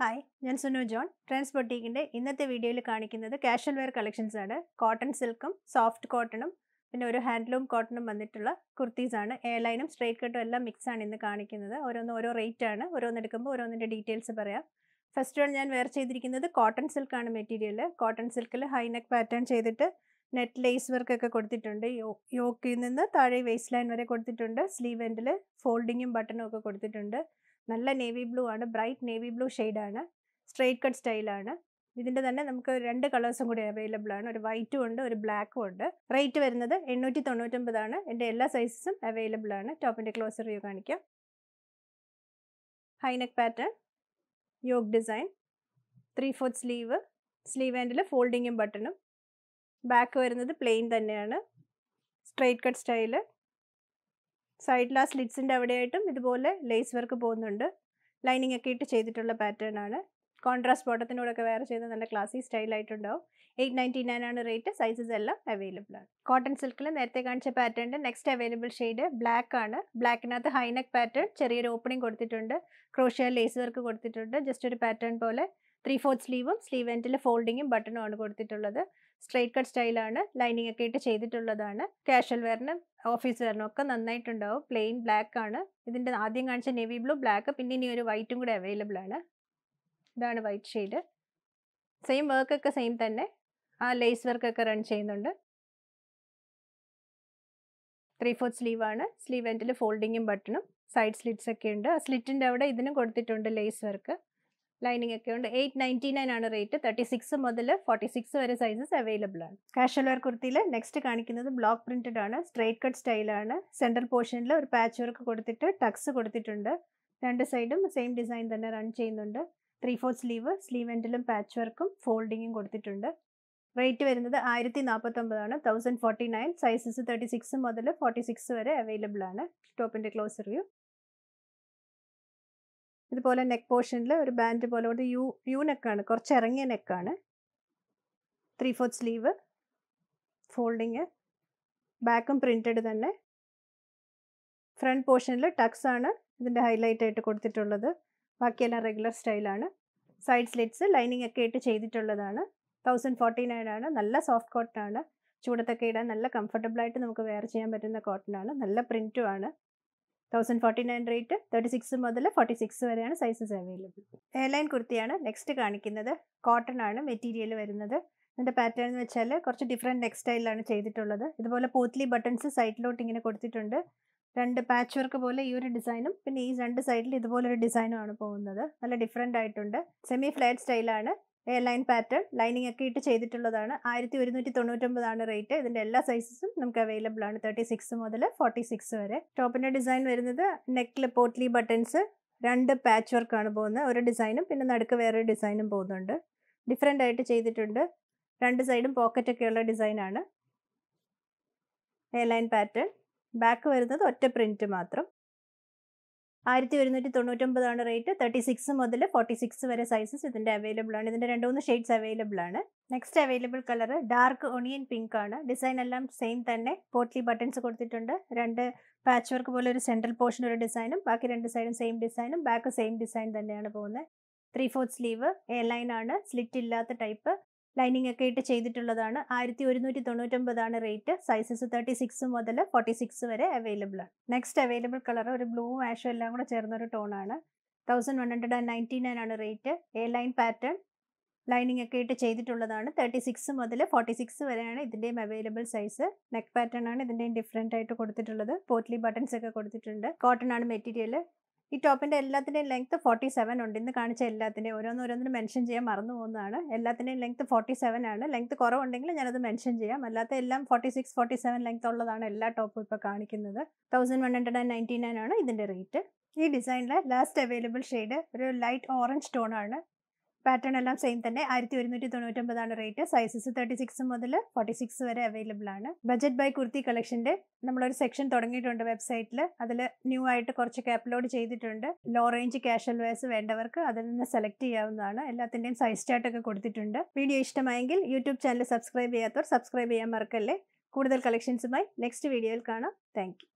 hi ഞാൻ Sunu John trends ബൊട്ടീക്കിൻ്റെ ഇന്നത്തെ വീഡിയോയിൽ കാണിക്കുന്നത് കാഷ്വൽ വെയർ കളക്ഷൻസ് ആണ് കോട്ടൺ സിൽക്കും സോഫ്റ്റ് കോട്ടണും പിന്നെ ഒരു ഹാൻഡ്ലൂം കോട്ടണും വന്നിട്ടുള്ള കുർത്തീസ് ആണ് എയർലൈനും സ്ട്രേറ്റ് കട്ടും എല്ലാം മിക്സ് ആണ് ഇന്ന് കാണിക്കുന്നത് ഓരോന്ന് ഓരോ റേറ്റ് ആണ് ഓരോന്ന് എടുക്കുമ്പോൾ ഓരോന്നിൻ്റെ ഡീറ്റെയിൽസ് പറയാം ഫസ്റ്റ് വൺ ഞാൻ വെയർ ചെയ്തിരിക്കുന്നത് കോട്ടൺ സിൽക്കാണ് മെറ്റീരിയൽ കോട്ടൺ സിൽക്കിൽ ഹൈനെക്ക് പാറ്റേൺ ചെയ്തിട്ട് നെറ്റ് ലേസ് വർക്ക് ഒക്കെ കൊടുത്തിട്ടുണ്ട് യോക്കിൽ നിന്ന് താഴെ വേസ്റ്റ് ലൈൻ വരെ കൊടുത്തിട്ടുണ്ട് സ്ലീവ് എൻഡിൽ ഫോൾഡിങ്ങും ബട്ടണും ഒക്കെ കൊടുത്തിട്ടുണ്ട് നല്ല നേവി ബ്ലൂ ആണ് ബ്രൈറ്റ് നേവി ബ്ലൂ ആണ് സ്ട്രെയിറ്റ് കട്ട് സ്റ്റൈലാണ് ഇതിൻ്റെ തന്നെ നമുക്ക് രണ്ട് കളേഴ്സും കൂടി അവൈലബിൾ ആണ് ഒരു വൈറ്റും ഉണ്ട് ഒരു ബ്ലാക്കും ഉണ്ട് റേറ്റ് വരുന്നത് എണ്ണൂറ്റി തൊണ്ണൂറ്റൊമ്പതാണ് എൻ്റെ എല്ലാ സൈസസും അവൈലബിൾ ആണ് ടോപ്പിൻ്റെ ക്ലോസർ വ്യൂ കാണിക്കാം high neck pattern yoke design three fourth sleeve sleeve ഹാൻഡിൽ ഫോൾഡിങ്ങും ബട്ടണും ബാക്ക് വരുന്നത് പ്ലെയിൻ തന്നെയാണ് സ്ട്രെയിറ്റ് കട്ട് സ്റ്റൈല് സൈഡിൽ ആ സ്ലിറ്റ്സിൻ്റെ അവിടെയായിട്ടും ഇതുപോലെ ലേസ് വർക്ക് പോകുന്നുണ്ട് ലൈനിങ് ഒക്കെ ഇട്ട് ചെയ്തിട്ടുള്ള പാറ്റേൺ ആണ് കോൺട്രാസ്റ്റ് ബോട്ടത്തിനോടൊക്കെ വേറെ ചെയ്ത് നല്ല ക്ലാസി സ്റ്റൈലായിട്ടുണ്ടാവും എയ്റ്റ് നയൻറ്റി നയൻ ആണ് റേറ്റ് സൈസസ് എല്ലാം അവൈലബിൾ ആണ് കോട്ടൺ സിൽക്കിൽ നേരത്തെ കാണിച്ച പാറ്റേണിൻ്റെ നെക്സ്റ്റ് അവൈലബിൾ ഷെയ്ഡ് ബ്ലാക്ക് ആണ് ബ്ലാക്കിനകത്ത് ഹൈനെക്ക് പാറ്റേൺ ചെറിയൊരു ഓപ്പണിംഗ് കൊടുത്തിട്ടുണ്ട് ക്രോഷ്യ ലേസ് വർക്ക് കൊടുത്തിട്ടുണ്ട് ജസ്റ്റ് ഒരു പാറ്റേൺ പോലെ ത്രീ ഫോർത്ത് സ്ലീവും സ്ലീവ് എൻഡിൽ ഫോൾഡിങ്ങും ബട്ടണും ആണ് കൊടുത്തിട്ടുള്ളത് സ്ട്രെയിറ്റ് കട്ട് സ്റ്റൈലാണ് ലൈനിങ് ഒക്കെ ഇട്ട് ചെയ്തിട്ടുള്ളതാണ് കാഷ്വൽ വെയറിനും ഓഫീസ് വെയറിനും ഒക്കെ നന്നായിട്ടുണ്ടാവും പ്ലെയിൻ ബ്ലാക്ക് ആണ് ഇതിൻ്റെ ആദ്യം കാണിച്ച നേവി ബ്ലൂ ബ്ലാക്ക് പിന്നെ ഇനി ഒരു വൈറ്റും കൂടെ അവൈലബിൾ ആണ് ഇതാണ് വൈറ്റ് ഷെയ്ഡ് സെയിം വർക്ക് ഒക്കെ സെയിം തന്നെ ആ ലേസ് വർക്ക് ഒക്കെ റൺ ചെയ്യുന്നുണ്ട് ത്രീ ഫോർത്ത് സ്ലീവ് ആണ് സ്ലീവ് എൻഡിൽ ഫോൾഡിങ്ങും ബട്ടണും സൈഡ് സ്ലിറ്റ്സ് ഒക്കെ ഉണ്ട് ആ സ്ലിറ്റിൻ്റെ അവിടെ ഇതിനും കൊടുത്തിട്ടുണ്ട് ലേസ് വർക്ക് ലൈനിങ് ഒക്കെ ഉണ്ട് എയ്റ്റ് നയൻറ്റി നയൻ ആണ് റേറ്റ് തേർട്ടി സിക്സ് മുതൽ ഫോർട്ടി സിക്സ് വരെ സൈസസ് അവൈലബിൾ ആണ് കാഷ്വൽ വെയർ കുർത്തിയിൽ നെക്സ്റ്റ് കാണിക്കുന്നത് ബ്ലോക്ക് പ്രിന്റഡ് ആണ് സ്ട്രൈറ്റ് കട്ട് സ്റ്റൈലാണ് സെൻട്രൽ പോർഷനിൽ ഒരു പാച്ച് വർക്ക് കൊടുത്തിട്ട് ടക്സ് കൊടുത്തിട്ടുണ്ട് രണ്ട് സൈഡും സെയിം ഡിസൈൻ തന്നെ റൺ ചെയ്യുന്നുണ്ട് ത്രീ ഫോർ സ്ലീവ് സ്ലീവ് എൻഡിലും പാച്ച് വർക്കും ഫോൾഡിങ്ങും കൊടുത്തിട്ടുണ്ട് റേറ്റ് വരുന്നത് ആയിരത്തി നാൽപ്പത്തൊമ്പതാണ് thousand forty nine sizes thirty six മുതൽ ഫോർട്ടി സിക്സ് വരെ അവൈലബിൾ ആണ് ടോപ്പിൻ്റെ ക്ലോസ് റിവ്യൂ ഇതുപോലെ നെക്ക് പോർഷനിൽ ഒരു ബാൻഡ് പോലെ ഒരു യു യു നെക്കാണ് കുറച്ച് ഇറങ്ങിയ നെക്കാണ് ത്രീ ഫോർത്ത് സ്ലീവ് ഫോൾഡിങ് ബാക്കും പ്രിൻറ്റഡ് തന്നെ ഫ്രണ്ട് പോർഷനിൽ ടക്സ് ആണ് ഇതിൻ്റെ ഹൈലൈറ്റ് ആയിട്ട് കൊടുത്തിട്ടുള്ളത് ബാക്കിയെല്ലാം റെഗുലർ സ്റ്റൈലാണ് സൈഡ് സ്ലിറ്റ്സ് ലൈനിങ് ഒക്കെ ഇട്ട് ചെയ്തിട്ടുള്ളതാണ് തൗസൻഡ് ഫോർട്ടി നയൻ ആണ് നല്ല സോഫ്റ്റ് കോട്ടൺ ആണ് ചൂടത്തൊക്കെ ഇടാൻ നല്ല കംഫർട്ടബിൾ ആയിട്ട് നമുക്ക് വെയർ ചെയ്യാൻ പറ്റുന്ന കോട്ടൺ ആണ് നല്ല പ്രിൻറ്റും ആണ് thousand forty nine rate thirty six മുതൽ ഫോർട്ടി സിക്സ് വരെയാണ് സൈസസ് അവൈലബിൾ എയർലൈൻ കുർത്തിയാണ് നെക്സ്റ്റ് കാണിക്കുന്നത് കോട്ടൺ ആണ് മെറ്റീരിയൽ വരുന്നത് ഇതിൻ്റെ പാറ്റേൺ എന്ന് വെച്ചാൽ കുറച്ച് ഡിഫറെൻറ്റ് ടെക്സ്റ്റൈലാണ് ചെയ്തിട്ടുള്ളത് ഇതുപോലെ പോത്ലി ബട്ടൺസ് സൈഡിലോട്ട് ഇങ്ങനെ കൊടുത്തിട്ടുണ്ട് രണ്ട് പാച്ച് വർക്ക് പോലെ ഈ ഒരു ഡിസൈനും പിന്നെ ഈ രണ്ട് സൈഡിൽ ഇതുപോലൊരു ഡിസൈനും ആണ് പോകുന്നത് നല്ല ഡിഫറെൻ്റ് ആയിട്ടുണ്ട് സെമി ഫ്ലാറ്റ് സ്റ്റൈലാണ് എയർലൈൻ പാറ്റേൺ ലൈനിങ് ഒക്കെ ഇട്ട് ചെയ്തിട്ടുള്ളതാണ് ആയിരത്തി ഒരുന്നൂറ്റി തൊണ്ണൂറ്റൊമ്പതാണ് റേറ്റ് ഇതിൻ്റെ എല്ലാ സൈസസും നമുക്ക് അവൈലബിൾ ആണ് തേർട്ടി സിക്സ് മുതൽ ഫോർട്ടി സിക്സ് വരെ ടോപ്പിൻ്റെ ഡിസൈൻ വരുന്നത് നെക്കിൽ പോട്ട്ലി ബട്ടൺസ് രണ്ട് പാച്ച് വർക്കാണ് പോകുന്നത് ഒരു ഡിസൈനും പിന്നെ നടുക്ക് വേറൊരു ഡിസൈനും പോകുന്നുണ്ട് ഡിഫറെൻ്റ് ആയിട്ട് ചെയ്തിട്ടുണ്ട് രണ്ട് സൈഡും പോക്കറ്റൊക്കെയുള്ള ഡിസൈനാണ് എയർലൈൻ പാറ്റേൺ ബാക്ക് വരുന്നത് ഒറ്റ പ്രിൻറ്റ് മാത്രം ആയിരത്തി ഒരുന്നൂറ്റി തൊണ്ണൂറ്റൊമ്പതാണ് റേറ്റ് തേർട്ടി സിക്സ് മുതൽ ഫോർട്ടി സിക്സ് വരെ സൈസസ് ഇതിൻ്റെ അവൈലബിൾ ആണ് ഇതിൻ്റെ രണ്ട് മൂന്ന് ഷെയ്ഡ്സ് അവൈലബിൾ ആണ് next available colour dark onion pink ആണ് ഡിസൈൻ എല്ലാം സെയിം തന്നെ പോട്ട്ലി ബട്ടൺസ് കൊടുത്തിട്ടുണ്ട് രണ്ട് പാച്ച് വർക്ക് പോലെ ഒരു സെൻട്രൽ പോർഷൻ ഒരു ഡിസൈനും ബാക്കി രണ്ട് സൈഡും സെയിം ഡിസൈനും ബാക്ക് സെയിം ഡിസൈൻ തന്നെയാണ് പോകുന്നത് ത്രീ ഫോർത്ത് സ്ലീവ് എയർലൈൻ ആണ് സ്ലിറ്റ് ഇല്ലാത്ത ടൈപ്പ് ലൈനിങ് ഒക്കെ ഇട്ട് ചെയ്തിട്ടുള്ളതാണ് ആയിരത്തി ഒരുന്നൂറ്റി തൊണ്ണൂറ്റൊമ്പതാണ് റേറ്റ് സൈസസ് തേർട്ടി സിക്സ് മുതൽ ഫോർട്ടി സിക്സ് വരെ അവൈലബിൾ ആണ് നെക്സ്റ്റ് അവൈലബിൾ കളർ ഒരു ബ്ലൂ ആഷും എല്ലാം കൂടെ ചേർന്നൊരു ടോണാണ് thousand one hundred and ninety nine ആണ് rate A line pattern lining ഒക്കെ ഇട്ട് ചെയ്തിട്ടുള്ളതാണ് തേർട്ടി സിക്സ് മുതൽ ഫോർട്ടി സിക്സ് വരെയാണ് ഇതിൻ്റെയും അവൈലബിൾ സൈസ് നെക്ക് പാറ്റേൺ ആണ് ഇതിൻ്റെയും ഡിഫറെൻ്റ് ആയിട്ട് കൊടുത്തിട്ടുള്ളത് പോട്ട്ലി ബട്ടൺസ് ഒക്കെ കൊടുത്തിട്ടുണ്ട് കോട്ടൺ ആണ് മെറ്റീരിയൽ ഈ ടോപ്പിൻ്റെ എല്ലാത്തിൻ്റെയും ലെങ്ത് ഫോർട്ടി സെവൻ ഉണ്ട് ഇന്ന് കാണിച്ച എല്ലാത്തിൻ്റെയും ഓരോന്നോരോന്നിന് മെൻഷൻ ചെയ്യാൻ മറന്നു പോകുന്നതാണ് എല്ലാത്തിൻ്റെയും ലെങ്ത് ഫോർട്ടി സെവൻ ആണ് ലെങ്ത് കുറവുണ്ടെങ്കിൽ ഞാനത് മെൻഷൻ ചെയ്യാം അല്ലാത്ത എല്ലാം forty six forty seven length ഉള്ളതാണ് എല്ലാ ടോപ്പും ഇപ്പോൾ കാണിക്കുന്നത് thousand one hundred and ninety nine ആണ് ഇതിൻ്റെ റേറ്റ് ഈ ഡിസൈനിലെ ലാസ്റ്റ് അവൈലബിൾ ഷെയ്ഡ് ഒരു ലൈറ്റ് ഓറഞ്ച് ടോൺ ആണ് പാറ്റേൺ എല്ലാം സെയിം തന്നെ ആയിരത്തി ഒരുന്നൂറ്റി തൊണ്ണൂറ്റൊമ്പതാണ് റേറ്റ് സൈസസ് തേർട്ടി സിക്സ് മുതൽ ഫോർട്ടി സിക്സ് വരെ അവൈലബിൾ ആണ് ബജറ്റ് ബൈ കുർത്തി കളക്ഷൻ്റെ നമ്മളൊരു സെക്ഷൻ തുടങ്ങിയിട്ടുണ്ട് വെബ്സൈറ്റിൽ അതിൽ ന്യൂ ആയിട്ട് കുറച്ചൊക്കെ അപ്ലോഡ് ചെയ്തിട്ടുണ്ട് ലോ റേഞ്ച് ക്യാഷ്വൽ വെയർസ് വേണ്ടവർക്ക് അതിൽ നിന്ന് സെലക്ട് ചെയ്യാവുന്നതാണ് എല്ലാത്തിൻ്റെയും സൈസ് ചാർട്ടൊക്കെ കൊടുത്തിട്ടുണ്ട് വീഡിയോ ഇഷ്ടമായെങ്കിൽ യൂട്യൂബ് ചാനൽ സബ്സ്ക്രൈബ് ചെയ്യാത്തവർ സബ്സ്ക്രൈബ് ചെയ്യാൻ മറക്കല്ലേ കൂടുതൽ കളക്ഷൻസുമായി നെക്സ്റ്റ് വീഡിയോയിൽ കാണാം താങ്ക്